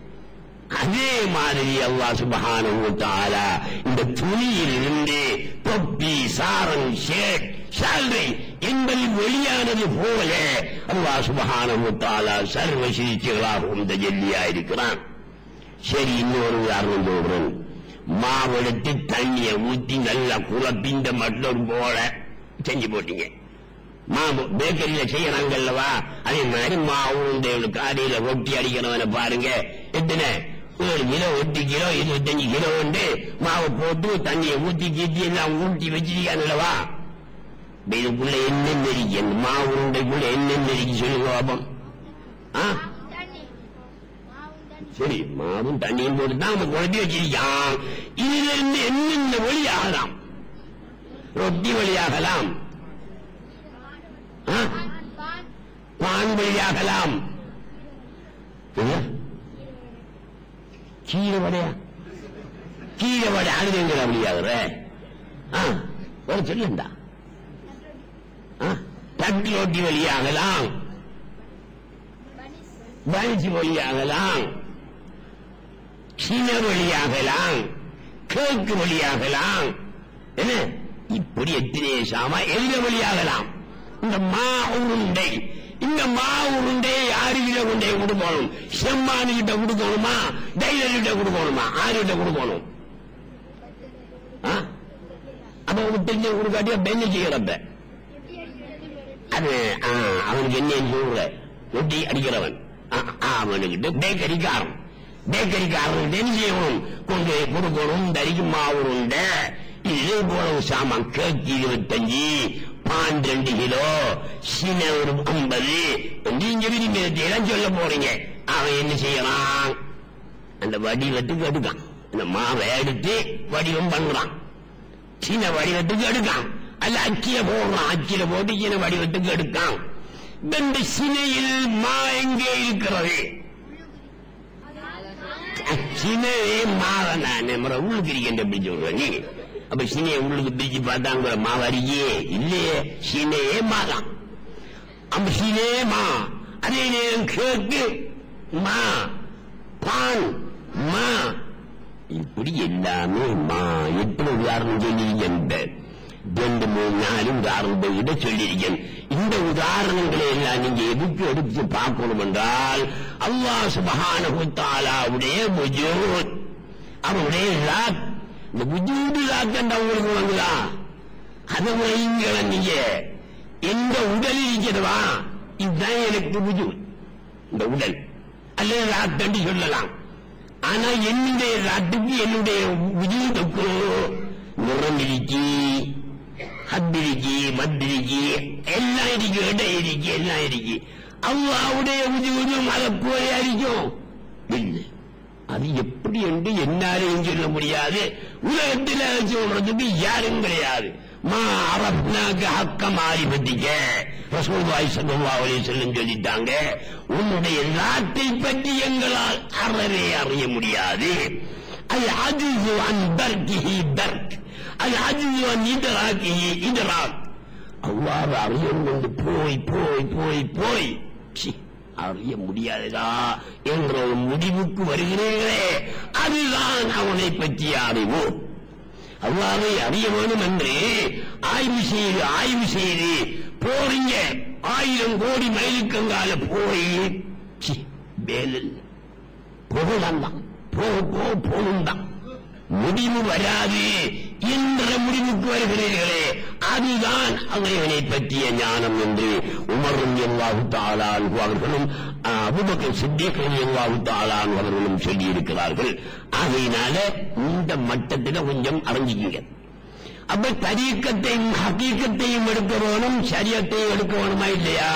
அதே மாதிரி அல்லாஹ் சுப்ஹானஹு வ தஆலா இந்த துணியில் இருந்து தொப்பி சாரம் ஷேட் ஷால்வை என்பது வெளியானது போல அல்லாஹ் சுப்ஹானஹு வ தஆலா சர்வ சிகிச்சைகளாகவும் இந்த ஜெல்லியா இருக்கிறான் சரி இன்னொரு உதாரணம் சொல்றேன் மாவெடுத்து தண்ணியை ஊத்தி நல்லா குழப்பிந்த மட்டும் போல செஞ்சு போட்டீங்க மாவு பேக்கரியில செய்யறாங்கல்லவா அதே மாதிரி மாவு இந்த காடியில ரொட்டி அடிக்கிறவனை பாருங்க எத்தனை ஏழு கிலோ எட்டு கிலோ இருபத்தஞ்சு கிலோ உண்டு மாவை போட்டு தண்ணியை ஊத்தி கீத்தி எல்லாம் ஊட்டி வச்சிருக்கானுல்லவா இதுக்குள்ள என்னென்ன இருக்கு அந்த மாவு உருண்டைக்குள்ள என்னென்ன இருக்கு சொல்லுங்க பாப்போம் ஆ சரி மாவும் தண்ணியும் போட்டு தான் நம்ம குழந்தை வச்சிருக்கான் இதுல இருந்து என்னென்ன வழி ஆகலாம் ரொட்டி வழியாகலாம் ஆ? பான் வழியாகலாம் என்ன? கீழே வடையா கீழே வடை அழுதுங்கிற வழியாகிற ஆ ஒரு சொல்லுண்டா ஆ? தட்டு ரொட்டி வழியாகலாம் பனிச்சு வழியாகலாம் சீன வழியாகலாம் கேக்கு வழியாகலாம் என்ன இப்படி எத்தனை சாமா எந்த வழியாகலாம் இந்த மா உருண்டை இந்த மா உருண்டை ஆறு கிலோ கொண்டே கொடுக்கணும் செம்மானு கிட்ட கொடுக்கணுமா டைலர் கிட்ட கொடுக்கணுமா ஆறு கிட்ட கொடுக்கணும் ஆ? அப்ப உனக்கு தெரிஞ்ச கொடுக்காட்டி அப்ப என்ன செய்யறப்ப அது ஆ, அவனுக்கு என்ன சொல்ற ரொட்டி அடிக்கிறவன் ஆ, ஆ, அவனுக்கிட்ட பேக்கரிக்காரன் பேக்கரிக்காரன் என்ன செய்யணும் கொண்டு போய் கொடுக்கணும் தரிக்கு மாவு உருண்டை இது போல சாமான் கேக்கு இருபத்தஞ்சு பான் ரெண்டு கிலோ சீன ஒரு ஐம்பது நீங்க விரும்பி எல்லாம் சொல்ல போறீங்க அவன் என்ன செய்யறான் அந்த வடிவத்துக்கு எடுக்கான் அந்த மாவை எடுத்து வடிவம் பண்றான் சின்ன வடிவத்துக்கு எடுக்கான் அல்ல அச்சில போடுறான் அச்சில போட்டு சின்ன வடிவத்துக்கு எடுக்கான் இந்த சினையில் மா எங்கே இருக்கிறது சினையே மாவை நான் நம்மள உள்ளுக்கு இருக்கின்ற எப்படி சொல்ற நீ அப்ப சினையை உள்ளுக்கு பிரிச்சு பார்த்தாங்கிற மாவு அறியே இல்லையே சினையே மாதான் அப்ப சினே மா அதே நேரம் கேக்கு மா பான் மா இப்படி எல்லாமே மா எத்தனை உதாரணம் சொல்லியிருக்கேன் ரெண்டு மூணு நாலு உதாரணத்தை விட சொல்லியிருக்கேன் இந்த உதாரணங்களை எல்லாம் நீங்க எதுக்கு எடுத்து பார்க்கணும் என்றால் அல்லாஹ் சுபஹானஹு தஆலாவுடைய வஜூத் அவருடைய ராத் இந்த வஜூது ராத்தண்டா உங்களுக்கு வந்துதா அதை வைங்கள நீங்க எந்த உடல் இருக்கிறதா இதுதான் எனக்கு வஜூத் இந்த உடல் அல்லது ராத்தண்டி சொல்லலாம் ஆனா என்னுடைய ராத்துக்கு என்னுடைய விஜயத்துக்கு நிறம் இருக்கு ஹத்திரிக்கு மத்திரிக்கு எல்லாம் இருக்கு இடம் இருக்கு எல்லாம் இருக்கு அல்லாவுடைய உதவியும் அதை போல இருக்கும் இல்லை அது எப்படி என்று என்னாலையும் சொல்ல முடியாது உலகத்தில் சொல்றதுக்கு யாரும் கிடையாது மா அரப்னாக்கு ஹக்க மாறி பத்திக்க ரசூல்வாய் சல்லல்லாஹு அலைஹி வஸல்லம் சொல்லிட்டாங்க உன்னுடைய நாட்டை பற்றி எங்களால் அறவே அறிய முடியாது அது அஜுசு அன் பர்கிஹி பர்க் அது அஜுசு அன் இதராக்கிஹி இதராக் அவ்வாறு அறியும் கொண்டு போய் போய் போய் போய் சி, அறிய முடியாததா என்ற ஒரு முடிவுக்கு வருகிறீர்களே அதுதான் அவனை பற்றிய அறிவு அவ்வாறு அறிய வேணும் என்று ஆய்வு செய்து ஆய்வு செய்து போறீங்க ஆயிரம் கோடி மைலுக்கங்கால போய் சி, வேலில் புகழம் தான் போக போக போகும் தான் முடிவு வராது என்ற முடிவுக்கு வருகிறீர்களே அதுதான் அவனை பற்றிய ஞானம் என்று உமர் எல்லாவு தாளான் அவர்களும் அபுபக்கர் சித்திகள் எல்லாவு தாளான் அவர்களும் சொல்லி இருக்கிறார்கள் ஆகையினால இந்த மட்டத்தில் கொஞ்சம் அறிஞ்சிக்கிங்க அப்ப தரீக்கத்தையும் ஹக்கீக்கத்தையும் எடுக்க வேணும் சரியத்தையும் எடுக்க வேணுமா இல்லையா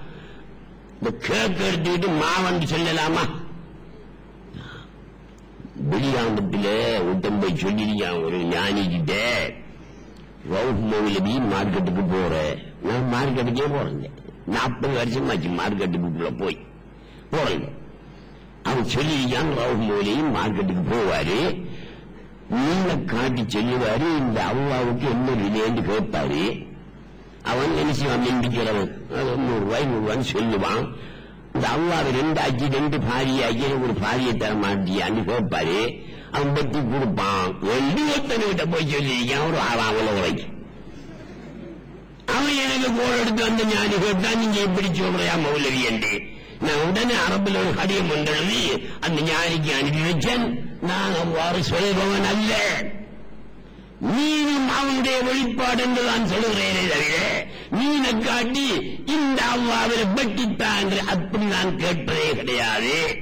இந்த கேக்கு எடுத்துக்கிட்டு மாவன் சொல்லலாமா வெளியாண்டத்துல ஒருத்தன் போய் சொல்லிருக்கான் ஒரு ஞானி கிட்ட ரவுஃப் மௌலவி மார்க்கெட்டுக்கு போறேன் நான் மார்க்கெட்டுக்கே போறேங்க நாற்பது வருஷமாச்சு மார்க்கெட்டுக்குள்ள போய் போறேங்க அவன் சொல்லியிருக்கான் ரவுஃப் மௌலவி மார்க்கெட்டுக்கு போவாரு மீனை காட்டி சொல்லுவாரு இந்த அவ்வாவுக்கு என்ன விலைன்னு கேட்பாரு அவன் என்ன செய்வான் மின்பிக்கிறவன் அது நூறு ரூபாய் நூறு ரூபான்னு சொல்லுவான் இந்த அவ்வாவை ரெண்டு ஆக்கி ரெண்டு பாரிய ஆக்கி ஒரு பாரிய தர மாட்டியான்னு கேட்பாரு அவன் பத்தி கொடுப்பான் வெள்ளி ஒருத்தனுகிட்ட போய் சொல்லியிருக்கான் ஒரு ஆறாம் உலகம் அவன் எனக்கு கோல் எடுத்து வந்த ஞானி கேட்டா நீங்க இப்படி சொல்றியா மௌலவி என்று நான் உடனே அரபுல ஒரு கடியம் எழுதி அந்த ஞானிக்கு அனுப்பி வச்சேன் நான் அவ்வாறு சொல்பவன் அல்ல நீனும் அவனுடைய வெளிப்பாடு என்று நான் சொல்லுகிறேனே தவிர நீனை காட்டி இந்த அவ்வாவில் வெட்டித்தான் என்று அப்படி நான் கேட்பதே கிடையாது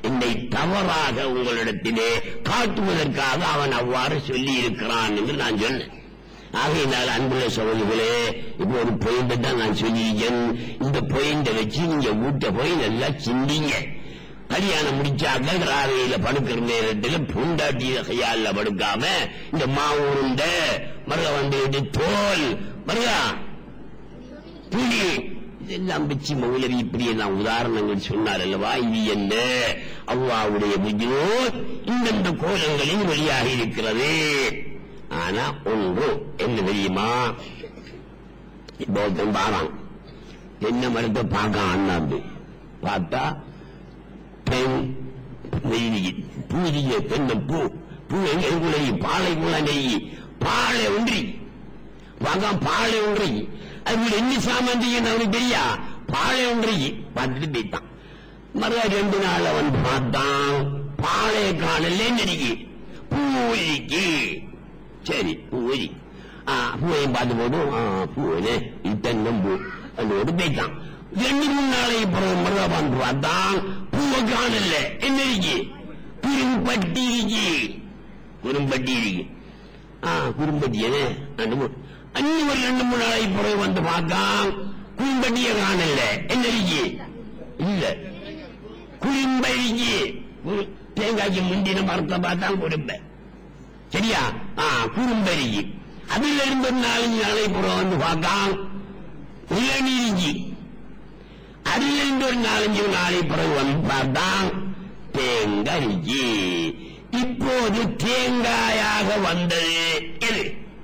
என்னை தவறாக உங்களிடத்திலே காட்டுவதற்காக அவன் அவ்வாறு சொல்லி இருக்கிறான் என்று நான் சொன்னேன் ஆகையினால் அன்புள்ள சகோதரர்களே இப்போ ஒரு பொயிண்ட் தான் நான் சொல்லியிருக்கேன் இந்த பொயிண்ட வச்சு நீங்க வீட்டை போய் நல்லா சிந்திங்க கல்யாணம் முடிச்சாக்க ராவையில படுக்கிற நேரத்தில் பூண்டாட்டிய கையால படுக்காம இந்த மாவு உருண்டை மருக வந்து தோல் மருகா புலி இதெல்லாம் வச்சு மௌலவி இப்படி எல்லாம் உதாரணங்கள் சொன்னார் அல்லவா இது என்ன அவ்வாவுடைய புஜோத் இந்தந்த கோலங்களில் வெளியாக இருக்கிறது ஆனா ஒன்று என்ன தெரியுமா இப்போ ஒருத்தன் பாரான் என்ன மரத்தை பார்க்க அண்ணாந்து பார்த்தா பெண் நெய்தி பூரிய பெண்ண பூ பூ எங்க குலை பாலை குல நெய் பாலை ஒன்றி வாங்க பாலை ஒன்றி அது என்ன சாமந்தின்னு அவனுக்கு தெரியா பாலை ஒன்றி பார்த்துட்டு போயிட்டான் மறுபடியும் ரெண்டு நாள் அவன் பார்த்தான் பாலை காணல நெருங்கி பூரிக்கு சரி பூரி ஆ பூவையும் பார்த்து போட்டு ஆ பூவனே இத்தன்னும் பூ அதோடு போயிட்டான் ரெண்டு மூணு நாளைக்கு பிறகு மருதபான் பார்த்தான் பூவை காணல என்ன இருக்கு குறும்பட்டி இருக்கு குறும்பட்டி இருக்கு ஆ குறும்பட்டி என்ன ரெண்டு மூணு அஞ்சு ஒரு ரெண்டு மூணு நாளைக்கு பிறகு வந்து பார்த்தான் குறும்பட்டிய காணல என்ன இருக்கு இல்ல குறும்பரிக்கு குறு- தேங்காய்க்கு முந்தின மரத்தை பார்த்தான் குறும்பை சரியா ஆ குறும்பரிக்கு அதுல இருந்து ஒரு நாலஞ்சு நாளை புறம் வந்து பார்த்தான் இளநீரிஞ்சி அதுல இருந்து ஒரு நாலஞ்சு நாளை பிறகு வந்து பார்த்தான் தேங்காய்க்கு இப்போது தேங்காயாக வந்தது எது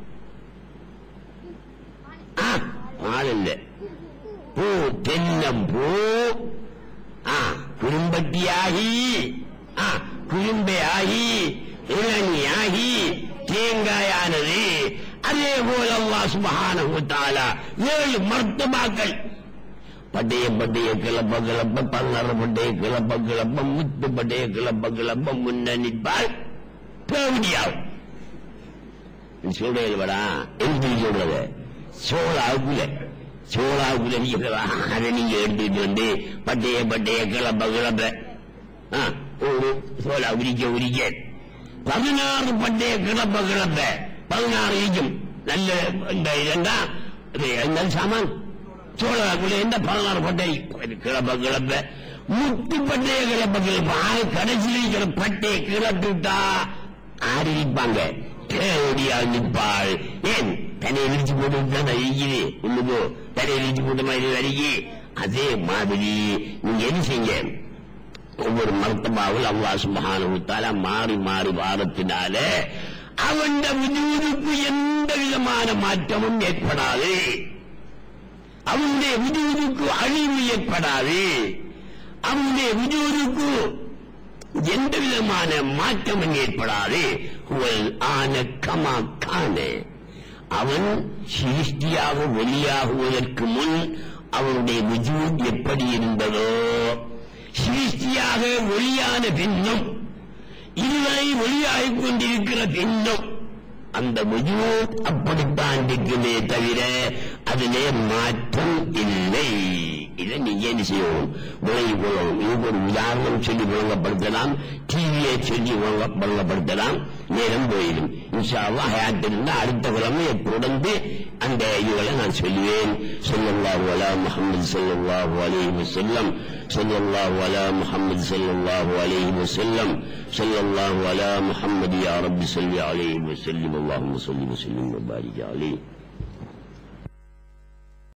ஆ ஆள் இல்லை பூ தென்னம்பூ ஆ குறும்பட்டியாகி ஆ குறும்பையாகி இளநியாகி தேங்காயானது அதே போல அல்லாஹ் சுப்ஹானஹு வ தஆலா ஏழு மர்த்தபாக்கள் பட்டைய பட்டைய கிளப்ப கிளப்ப பல்லற பட்டைய கிளப்ப கிளப்ப முத்து பட்டைய கிளப்ப கிளப்ப முன்ன நிற்பால் பேவடியாகும் சொல்றது வடா எழுதி சொல்றது சோழாவுக்குல சோழாவுக்குல நீங்க அதை நீங்க எடுத்துட்டு வந்து பட்டைய பட்டைய கிளப்ப கிளப்ப ஆ, ஒரு சோழா உரிக்க உரிக்க பதினாறு பட்டைய கிளப்ப கிளப்ப பதினாறு இருக்கும் நல்ல இந்த இதெண்டா இது என்ன சாமான் சோழாக்குள்ள எந்த பதினாறு பட்டை கிளப்ப கிளப்ப முத்து பட்டைய கிளப்ப கிளப்ப ஆக கடைசியில் இருக்கிற பட்டையை கிளப்பிட்டா ஆடி நிற்பாங்க தேவடியா நிற்பாள் ஏன் தனியை விரிச்சு போட்டு தான் இருக்குது உள்ளுக்கோ தனியை விரிச்சு போட்ட மாதிரி வருகி அதே மாதிரி நீங்க என்ன செய்யுங்க ஒவ்வொரு மர்த்தபாவில் அல்லாஹ் சுப்ஹானஹு தஆலா மாறி மாறி வாரத்தினால அவன் விஜூதுக்கு எந்த விதமான மாற்றமும் ஏற்படாது அவனுடைய விஜூதுக்கு அழிவு ஏற்படாது அவனுடைய விஜூதுக்கு எந்த விதமான மாற்றமும் ஏற்படாது ஹுவல் ஆன கமா கான அவன் சிருஷ்டியாக வெளியாகுவதற்கு முன் அவனுடைய விஜூத் எப்படி இருந்ததோ சிருஷ்டியாக வெளியான பின்னும் இதுவரை வெளியாகிக் கொண்டிருக்கிற பின்னும் அந்த விஜூத் அப்படித்தான் இருக்குமே தவிர அதிலே மாற்றம் இல்லை இதை நீங்க என்ன செய்யணும் விளங்கி கொள்ளணும் இதுக்கு ஒரு உதாரணம் சொல்லி விளங்கப்படுத்தலாம் டிவியை சொல்லி விளங்க- விளங்கப்படுத்தலாம் நேரம் போயிடும் இன்ஷா அல்லாஹ் ஹயாத் இருந்தா அடுத்த கிழமை தொடர்ந்து அந்த இதுகளை நான் சொல்லுவேன் சொல்லல்லாஹு அலா முஹம்மது ஸல்லல்லாஹு அலைஹி வஸல்லம் ஸல்லல்லாஹு அலா முஹம்மது ஸல்லல்லாஹு அலைஹி வஸல்லம் ஸல்லல்லாஹு அலா முஹம்மது யா ரப்பி ஸல்லி அலைஹி வஸல்லம் اللهم صل وسلم وبارك عليه